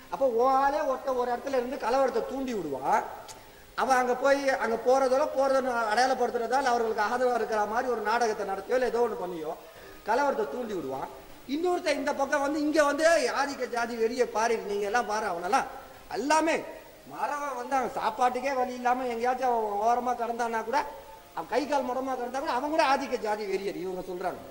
அப்போ ஓலே ஒருத்த ஒரு இடத்துல இருந்து கலவரத்தை தூண்டி விடுவான் அவன் அங்க போய் அங்க போறதோட போறத அடையாளப்படுத்துறதால அவர்களுக்கு ஆதரவா இருக்கிற மாதிரி ஒரு நாடகத்தை நடத்தியோ இல்லை ஏதோ ஒன்று பண்ணியோ கலவரத்தை தூண்டி விடுவான் இன்னொருத்த இந்த பக்கம் வந்து இங்க வந்து ஆதிக்க ஜாதி வெறிய பாரு நீங்க எல்லாம் பாரு அவனெல்லாம் எல்லாமே மரவன் வந்து அவன் சாப்பாட்டுக்கே வழி இல்லாம எங்கேயாச்சும் அவன் ஓரமா கடந்தான்னா கூட அவன் கை கால் முடமா கடந்தா கூட அவன் கூட ஆதிக்க ஜாதி வெறியர் இவங்க சொல்றாங்க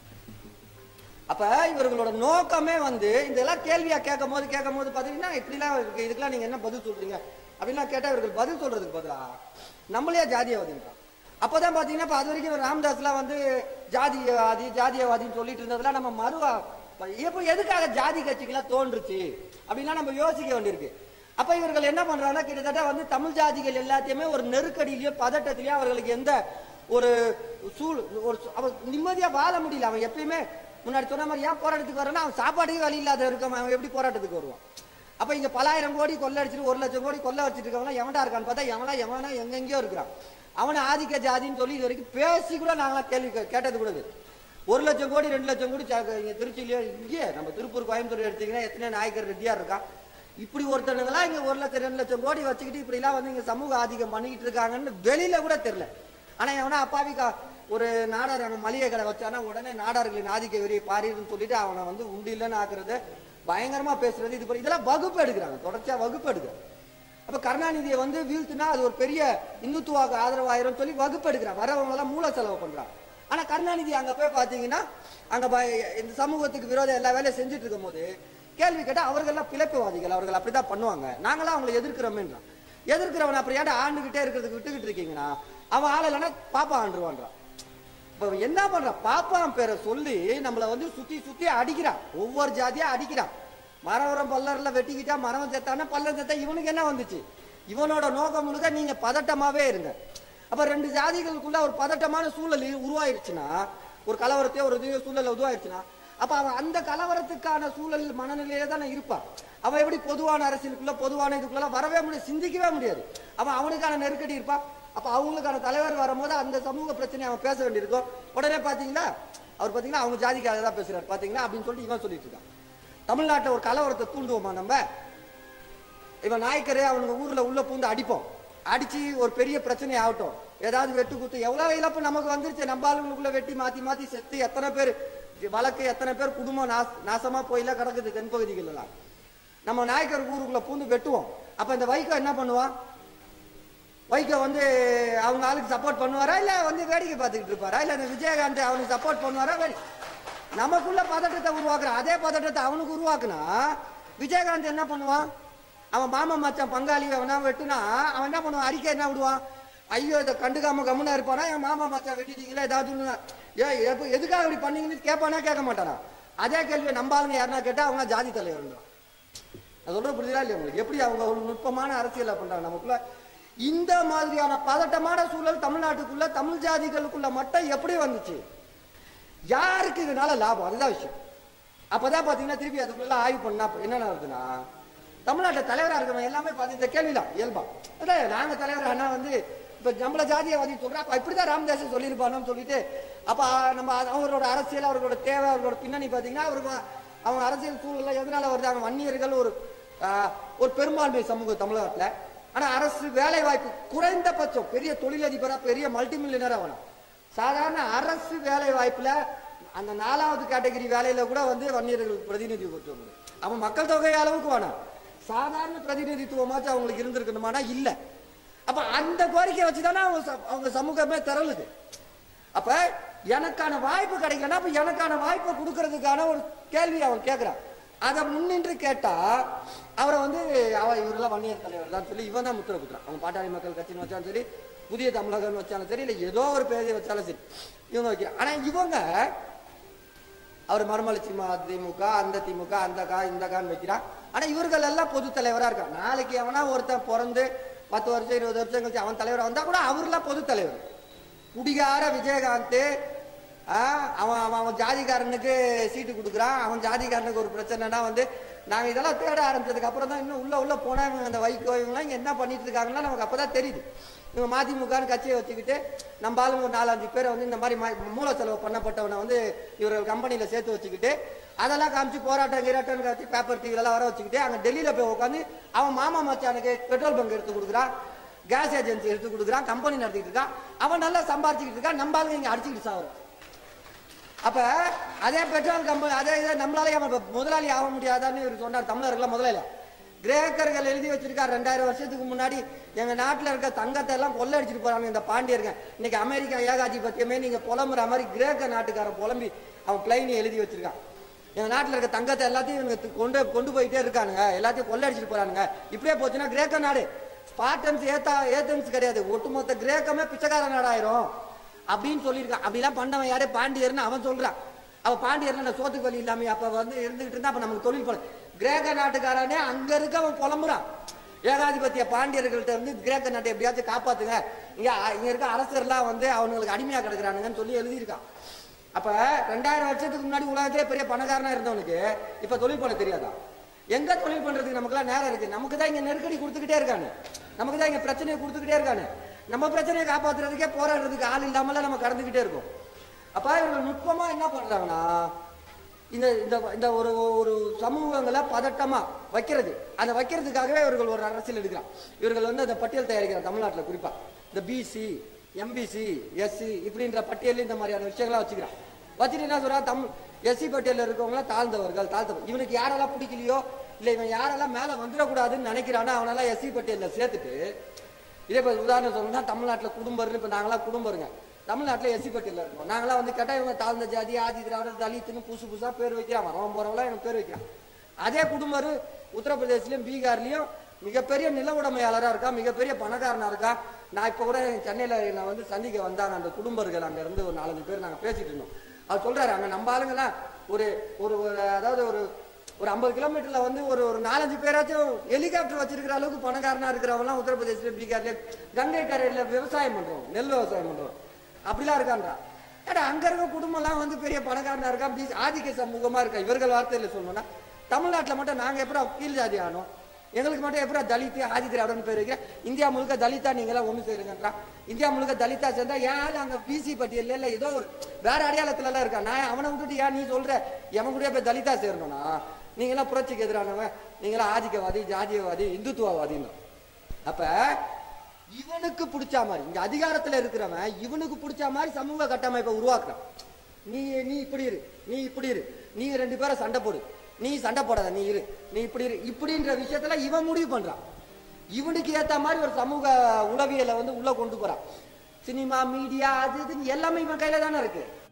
அப்ப இவர்களோட நோக்கமே வந்து இதெல்லாம் கேள்வியா கேட்கும் போது கேட்கும் போது பாத்தீங்கன்னா இப்படிலாம் இருக்கு இதுக்கெல்லாம் நீங்க என்ன பதில் சொல்றீங்க அப்படின்லாம் கேட்டா இவர்கள் பதில் சொல்றதுக்கு பதிலா நம்மளே ஜாதியவாதின்றான் அப்பதான் பாத்தீங்கன்னா இப்ப அது வரைக்கும் ராமதாஸ்லாம் வந்து ஜாதியவாதி ஜாதியவாதின்னு சொல்லிட்டு இருந்ததுலாம் நம்ம மறுவா இப்போ எதுக்காக ஜாதி கட்சிகளாம் தோன்றுச்சு அப்படின்லாம் நம்ம யோசிக்க வேண்டியிருக்கு அப்ப இவர்கள் என்ன பண்றாங்கன்னா கிட்டத்தட்ட வந்து தமிழ் ஜாதிகள் எல்லாத்தையுமே ஒரு நெருக்கடியிலயோ பதட்டத்திலயோ அவர்களுக்கு எந்த ஒரு சூழ் ஒரு சு- அவன் நிம்மதியா வாழ முடியல அவன் எப்பயுமே முன்னாடி சொன்ன மாதிரி ஏன் போராட்டத்துக்கு வரான்னா அவன் சாப்பாட்டுக்கு வழி இல்லாத இருக்க அவன் எப்படி போராட்டத்துக்கு வருவான் அப்ப இங்க பலாயிரம் கோடி கொள்ள அடிச்சுட்டு ஒரு லட்சம் கோடி கொள்ள வச்சுட்டு இருக்கவனா எவன்டா இருக்கான்னு பார்த்தா எவனா எவனா எங்கெங்கயோ இருக்கிறான் அவனை ஆதிக்க ஜாதின்னு சொல்லி இது வரைக்கும் பேசி கூட நாங்களாம் கேள்வி கே- கேட்டது கூட இல்லை. ஒரு லட்சம் கோடி ரெண்டு லட்சம் கோடி சா- இங்க திருச்சியிலயோ இங்கே நம்ம திருப்பூர் கோயம்புத்தூர் எடுத்தீங்கன்னா எத்தனை நாயக்கர் ரெட்டியார் இருக்கா இப்படி ஒருத்தனுங்களாம் இங்க ஒரு லட்சம் ரெண்டு லட்சம் கோடி வச்சுக்கிட்டு இப்படி எல்லாம் வந்து இங்க சமூக ஆதிக்கம் பண்ணிக்கிட்டு இருக்காங்கன்னு வெளியில கூட தெரியல ஆனா எவனா அப்பாவிக்கா ஒரு நாடார் அவன் மளிகை கடை வச்சானா உடனே நாடார்களின் ஆதிக்க வெறியை பாரின்னு சொல்லிட்டு அவனை வந்து உண்டில்லன்னு ஆக்குறது பயங்கரமா பேசுறது இது பண்ணி- இதெல்லாம் வகுப்பு எடுக்கிறாங்க தொடர்ச்சியா வகுப்பு எடுக்கிறாங்க அப்ப கருணாநிதியை வந்து வீழ்த்துனா அது ஒரு பெரிய இந்துத்துவாக்கு ஆதரவாயிரும் சொல்லி வகுப்பு எடுக்கிறான் வரவங்க எல்லாம் மூல செலவு பண்றான் ஆனா கருணாநிதி அங்க போய் பாத்தீங்கன்னா அங்க ப- இந்த சமூகத்துக்கு விரோதம் எல்லா வேலையும் செஞ்சுட்டு இருக்கும் போது கேள்வி கேட்டா அவர்கள்லாம் பிழைப்புவாதிகள் அவர்கள் அப்படிதான் பண்ணுவாங்க நாங்களாம் அவங்களை எதிர்க்கிறோமேன்றான் எதிர்க்கிறவன் அப்புறம் ஏன்டா ஆண்டுகிட்டே இருக்கிறதுக்கு விட்டுக்கிட்டு இருக்கீங்கன்னா அவன் ஆள் இல்லைன்னா பாப்பா ஆண்டுருவான்றான் இப்ப அவன் என்ன பண்றான் பாப்பான் பேரை சொல்லி நம்மள வந்து சுத்தி சுத்தி அடிக்கிறான் ஒவ்வொரு ஜாதியா அடிக்கிறான் மரவரம் பல்லர்ல வெட்டிக்கிட்டா மரம் செத்தானா பல்லர் செத்தா இவனுக்கு என்ன வந்துச்சு இவனோட நோக்கம் முழுக்க நீங்க பதட்டமாவே இருங்க அப்ப ரெண்டு ஜாதிகளுக்குள்ள ஒரு பதட்டமான சூழல் இரு- உருவாயிருச்சுன்னா ஒரு கலவரத்தையோ ஒரு இதுவோ சூழல் உருவாயிருச்சுன்னா அப்ப அவன் அந்த கலவரத்துக்கான சூழல் மனநிலையில தானே இருப்பான் அவன் எப்படி பொதுவான அரசியலுக்குள்ள பொதுவான இதுக்குள்ள வரவே முடியாது சிந்திக்கவே முடியாது அவன் அவனுக்கான நெருக்கடி இருப்பான் அப்ப அவங்களுக்கான தலைவர் வரும்போது அந்த சமூக பிரச்சனையை அவன் பேச வேண்டியிருக்கும் உடனே பாத்தீங்களா அவர் பாத்தீங்கன்னா அவங்க ஜாதிக்காக தான் பேசுறாரு பாத்தீங்களா அப்படின்னு சொல்லிட்டு இவன் சொல்லிட்டு இருக்கான் தமிழ்நாட்டுல ஒரு கலவரத்தை தூண்டுவோமா நம்ம இவன் நாய்க்கரே அவனுங்க ஊர்ல உள்ள பூந்து அடிப்போம் அடிச்சு ஒரு பெரிய பிரச்சனை ஆகட்டும் ஏதாவது வெட்டு குத்து எவ்வளவு இழப்பு நமக்கு வந்துருச்சு நம்ம ஆளுங்களுக்குள்ள வெட்டி மாத்தி மாத்தி செத்து எத்தனை பேர் வழக்கு எத்தனை பேர் குடும்பம் நாச- நாசமா போயில கிடக்குது தென்பகுதிகள் எல்லாம் நம்ம நாயக்கர் ஊருக்குள்ள பூந்து வெட்டுவோம் அப்ப இந்த வைகோ என்ன பண்ணுவான் வைகோ வந்து அவங்க ஆளுக்கு சப்போர்ட் பண்ணுவாரா இல்ல வந்து வேடிக்கை பார்த்துக்கிட்டு இருப்பாரா இல்ல இந்த விஜயகாந்த் அவனுக்கு சப்போர்ட் பண்ணுவாரா வேடி நமக்குள்ள பதட்டத்தை உருவாக்குறான் அதே பதட்டத்தை அவனுக்கு உருவாக்குனா விஜயகாந்த் என்ன பண்ணுவான் அவன் மாமன் மச்சான் பங்காளி அவனா வெட்டுனா அவன் என்ன பண்ணுவான் அறிக்கை என்ன விடுவான் ஐயோ இதை கண்டுக்காம கம்முனா இருப்பானா என் மாமா மச்சான் வெட்டிட்டீங்களா ஏதாவது ஒண்ணு ஏ எப்ப- எதுக்காக இப்படி பண்ணீங்கன்னு கேட்பானா கேட்க மாட்டானா அதே கேள்வியை நம்ம ஆளுங்க யாருன்னா கேட்டா அவங்க ஜாதி தலைவர் நான் சொல்றது புரியுதா இல்லையா உங்களுக்கு எப்படி அவங்க ஒரு நுட்பமான அரசியலை பண்றாங்க நமக்குள்ள இந்த மாதிரியான பதட்டமான சூழல் தமிழ்நாட்டுக்குள்ள தமிழ் ஜாதிகளுக்குள்ள மட்டும் எப்படி வந்துச்சு யாருக்கு இதனால லாபம் அதுதான் விஷயம் அப்பதான் பாத்தீங்கன்னா திருப்பி அதுக்குள்ள ஆய்வு பண்ணா என்ன நடக்குதுன்னா தமிழ்நாட்டுல தலைவரா இருக்கிறவங்க எல்லாமே பார்த்து இந்த கேள்விதான் இயல்பா அதான் நாங்க தலைவர் அண்ணா வந்து இப்ப நம்மள ஜாதியவாதி சொல்றா அப்ப இப்படிதான் ராமதாஸ் சொல்லியிருப்பானு சொல்லிட்டு அப்ப நம்ம அ- அவங்களோட அரசியல் அவர்களோட தேவை அவர்களோட பின்னணி பாத்தீங்கன்னா அவருக்கு அவங்க அரசியல் சூழல்ல எதனால வருது அவங்க வன்னியர்கள் ஒரு ஆஹ், ஒரு பெரும்பான்மை சமூகம் தமிழகத்துல ஆனா அரசு வேலை வாய்ப்பு குறைந்தபட்சம் பெரிய தொழிலதிபரா பெரிய மல்டி மில்லியனரா வேணும் சாதாரண அரசு வேலை வாய்ப்புல அந்த நாலாவது கேட்டகரி வேலையில கூட வந்து வன்னியர்களுக்கு பிரதிநிதித்துவம் உண்டு. அவன் மக்கள் தொகை அளவுக்கு வேணாம் சாதாரண பிரதிநிதித்துவமாச்சும் அவங்களுக்கு இருந்திருக்கணுமானா இல்ல அப்ப அந்த கோரிக்கை வச்சுதானே அவங்க ச- அவங்க சமூகமே திரளுது அப்ப எனக்கான வாய்ப்பு கிடைக்கலன்னா அப்ப எனக்கான வாய்ப்பை கொடுக்கறதுக்கான ஒரு கேள்வி அவன் கேட்கிறான் அதை முன்னின்று கேட்டா அவரை வந்து அவ இவரெல்லாம் வன்னியர் தலைவர் தான் சொல்லி இவன் தான் முத்திர குத்துறான் அவன் பாட்டாளி மக்கள் கட்சின்னு வச்சாலும் சரி புதிய தமிழகம்னு வச்சாலும் சரி இல்லை ஏதோ ஒரு பேரை வச்சாலும் சரி இவங்க வைக்கிறான் ஆனா இவங்க அவர் மறுமலர்ச்சி மா- திமுக அந்த திமுக அந்த கா இந்த கான்னு வைக்கிறான் ஆனா இவர்கள் எல்லாம் பொது தலைவரா இருக்கான் நாளைக்கு எவனா ஒருத்தன் பிறந்து பத்து வருஷம் இருபது வருஷம் கழிச்சு அவன் தலைவரா வந்தா கூட அவர்லாம் பொது தலைவர் குடிகார விஜயகாந்த் ஆ, அவன் அவன் அவன் ஜாதிகாரனுக்கு சீட்டு கொடுக்குறான் அவன் ஜாதிகாரனுக்கு ஒரு பிரச்சனைனா வந்து நாங்க இதெல்லாம் தேட ஆரம்பிச்சதுக்கு அப்புறம் தான் இன்னும் உள்ள உள்ள போனா இவங்க அந்த வைகோ இவங்கலாம் இங்க என்ன பண்ணிட்டு இருக்காங்கன்னா நமக்கு அப்பதான் தெரியுது இவங்க மதிமுகன்னு கட்சியை வச்சுக்கிட்டு நம்ம ஆளுங்க ஒரு நாலஞ்சு பேரை வந்து இந்த மாதிரி ம- மூல செலவு பண்ணப்பட்டவனை வந்து இவர்கள் கம்பெனியில் சேர்த்து வச்சுக்கிட்டு அதெல்லாம் காமிச்சு போராட்டம் கிராட்டம் காமிச்சு பேப்பர் டிவிலலாம் வர வச்சுக்கிட்டு அங்கே டெல்லியில் போய் உட்காந்து அவன் மாமா மச்சானுக்கு பெட்ரோல் பங்க் எடுத்து கொடுக்குறான் கேஸ் ஏஜென்சி எடுத்து கொடுக்குறான் கம்பெனி நடத்திட்டு இருக்கான் அவன் நல்லா சம்பாரிச்சுக்கிட்டு இருக்கான் நம்ம ஆளுங்க இங்கே அடிச்சுக்கிட்டு சாவறோம் அப்ப அதே பெட்ரோல் கம்பெனி அதே இதை நம்மளால ஏன் இப்ப முதலாளி ஆக முடியாதான்னு இவர் சொன்னார் தமிழர்கள் முதலாளி கிரேக்கர்கள் எழுதி வச்சிருக்கார் ரெண்டாயிரம் வருஷத்துக்கு முன்னாடி எங்க நாட்டுல இருக்க தங்கத்தை எல்லாம் கொள்ளடிச்சிட்டு போறாங்க இந்த பாண்டியருங்க இன்னைக்கு அமெரிக்கா ஏகாதிபத்தியமே நீங்க புலம்புற மாதிரி கிரேக்க நாட்டுக்காரன் புலம்பி அவன் பிளைனி எழுதி வச்சிருக்கான் எங்க நாட்டுல இருக்க தங்கத்தை எல்லாத்தையும் இவங்க து- கொண்டு கொண்டு போயிட்டே இருக்கானுங்க எல்லாத்தையும் கொள்ளடிச்சிட்டு போறானுங்க இப்படியே போச்சுன்னா கிரேக்க நாடு ஸ்பார்டன்ஸ் ஏத்தா ஏத்தன்ஸ் கிடையாது ஒட்டுமொத்த கிரேக்கமே பிச்சைக்கார நாடாயிரும் அப்படின்னு சொல்லியிருக்கான் அப்படிலாம் பண்ணவன் யாரே பாண்டியர்னு அவன் சொல்றான் அவ பாண்டியர்னு நான் சோத்துக்கு வழி இல்லாம அப்ப வந்து இருந்துகிட்டு இருந்தா அப்ப நமக்கு தொழில் பண்ண கிரேக்க நாட்டுக்காரனே அங்க இருக்க அவன் புலம்புறான் ஏகாதிபத்திய பாண்டியர்கள்ட்ட இருந்து கிரேக்க நாட்டை எப்படியாச்சும் காப்பாத்துங்க இங்க இங்க இருக்க அரசர்லாம் வந்து அவனுங்களுக்கு அடிமையா கிடக்குறானுங்கன்னு சொல்லி எழுதியிருக்கான் அப்ப ரெண்டாயிரம் வருஷத்துக்கு முன்னாடி உலகத்திலே பெரிய பணக்காரனா இருந்தவனுக்கு இப்ப தொழில் பண்ண தெரியாதா எங்க தொழில் பண்றதுக்கு நமக்குலாம் நேரம் இருக்கு நமக்கு தான் இங்க நெருக்கடி கொடுத்துக்கிட்டே இருக்கானு நமக்கு தான் இங்க பிரச்சனையை கொடுத்துக்கிட்டே இருக்கானு நம்ம பிரச்சனையை காப்பாத்துறதுக்கே போராடுறதுக்கு ஆள் இல்லாமல நம்ம கடந்துக்கிட்டே இருக்கோம் அப்ப இவர்கள் நுட்பமா என்ன பண்றாங்கன்னா இந்த இந்த இந்த ஒரு ஒரு சமூகங்களை பதட்டமா வைக்கிறது அதை வைக்கிறதுக்காகவே இவர்கள் ஒரு அரசியல் எடுக்கிறான் இவர்கள் வந்து அந்த பட்டியல் தயாரிக்கிறாங்க தமிழ்நாட்டில் குறிப்பா இந்த பிசி எம்பிசி எஸ்சி இப்படின்ற பட்டியல் இந்த மாதிரியான விஷயங்கள்லாம் வச்சுக்கிறான் வச்சுட்டு என்ன சொல்றா தமிழ் எஸ்சி பட்டியலில் இருக்கவங்கள தாழ்ந்தவர்கள் தாழ்ந்தவர் இவனுக்கு யாரெல்லாம் பிடிக்கலையோ இல்லை இவன் யாரெல்லாம் மேலே வந்துடக்கூடாதுன்னு நினைக்கிறானோ அவனெல்லாம் எஸ்சி பட்டியலில் சேர்த்துட்டு இதே இப்போ உதாரணம் சொல்லணும்னா தமிழ்நாட்டில் குடும்பர்னு இப்போ நாங்களாம் குடும்பருங்க தமிழ்நாட்டில் எஸ்சி பட்டியலில் இருக்கோம் நாங்களாம் வந்து கேட்டால் இவங்க தாழ்ந்த ஜாதி ஆதி திராவிடர் தலித்துன்னு புதுசு புதுசாக பேர் வைக்கிறான் வரவன் போகிறவங்களாம் எனக்கு பேர் வைக்கிறான் அதே குடும்பர் உத்தரப்பிரதேசலையும் பீகார்லையும் மிகப்பெரிய நில உடைமையாளராக இருக்கா மிகப்பெரிய பணக்காரனா இருக்கா நான் இப்போ கூட சென்னையில் நான் வந்து சந்திக்க வந்தாங்க அந்த குடும்பர்கள் அங்க இருந்து ஒரு நாலஞ்சு பேர் நாங்கள் பேசிட்டு இருந்தோம் அவர் சொல்றாரு அங்க நம்ம ஆளுங்கெல்லாம் ஒரு ஒரு ஒரு அதாவது ஒரு ஒரு ஐம்பது கிலோமீட்டர்ல வந்து ஒரு ஒரு நாலஞ்சு பேராச்சும் ஹெலிகாப்டர் வச்சிருக்கிற அளவுக்கு பணக்காரனா இருக்கிறவங்களாம் உத்தரப்பிரதேசல பீகார்ல கங்கை கரையில விவசாயம் பண்றோம் நெல் விவசாயம் பண்றோம் அப்படிலாம் இருக்கான்றா ஏடா அங்க இருக்க குடும்பம்லாம் வந்து பெரிய பணக்காரனா இருக்கா பி- ஆதிக்க சமூகமா இருக்கா இவர்கள் வார்த்தையில சொல்லணும்னா தமிழ்நாட்டுல மட்டும் நாங்க எப்படா கீழ் ஜாதி ஆனோம் எங்களுக்கு மட்டும் எப்படா தலித்து ஆதி திராவிடன் பேர் வைக்கிற இந்தியா முழுக்க தலித்தா நீங்க எல்லாம் ஒண்ணு சேருங்கன்றா இந்தியா முழுக்க தலித்தா சேர்ந்தா ஏன் ஆளு அங்க பிசி பட்டியல்ல இல்ல ஏதோ ஒரு வேற அடையாளத்துல எல்லாம் இருக்கா நான் அவனை விட்டுட்டு ஏன் நீ சொல்ற எவன் கூட போய் தலித்தா சேரணும்னா நீங்க எல்லாம் புரட்சிக்கு எதிரானவன் நீங்க எல்லாம் ஆதிக்கவாதி ஜாதியவாதி இந்துத்துவவாதின்னு அப்ப இவனுக்கு பிடிச்ச மாதிரி இங்க அதிகாரத்துல இருக்கிறவன் இவனுக்கு பிடிச்ச மாதிரி சமூக கட்டமைப்பை உருவாக்குறான் நீ நீ இப்படி இரு நீ இப்படி இரு நீ ரெண்டு பேரும் சண்டை போடு நீ சண்டை போடாத நீ இரு நீ இப்படி இரு இப்படின்ற விஷயத்துல இவன் முடிவு பண்றான் இவனுக்கு ஏத்த மாதிரி ஒரு சமூக உளவியலை வந்து உள்ள கொண்டு போறான் சினிமா மீடியா அது இதுன்னு எல்லாமே இவன் கையில தானே இருக்கு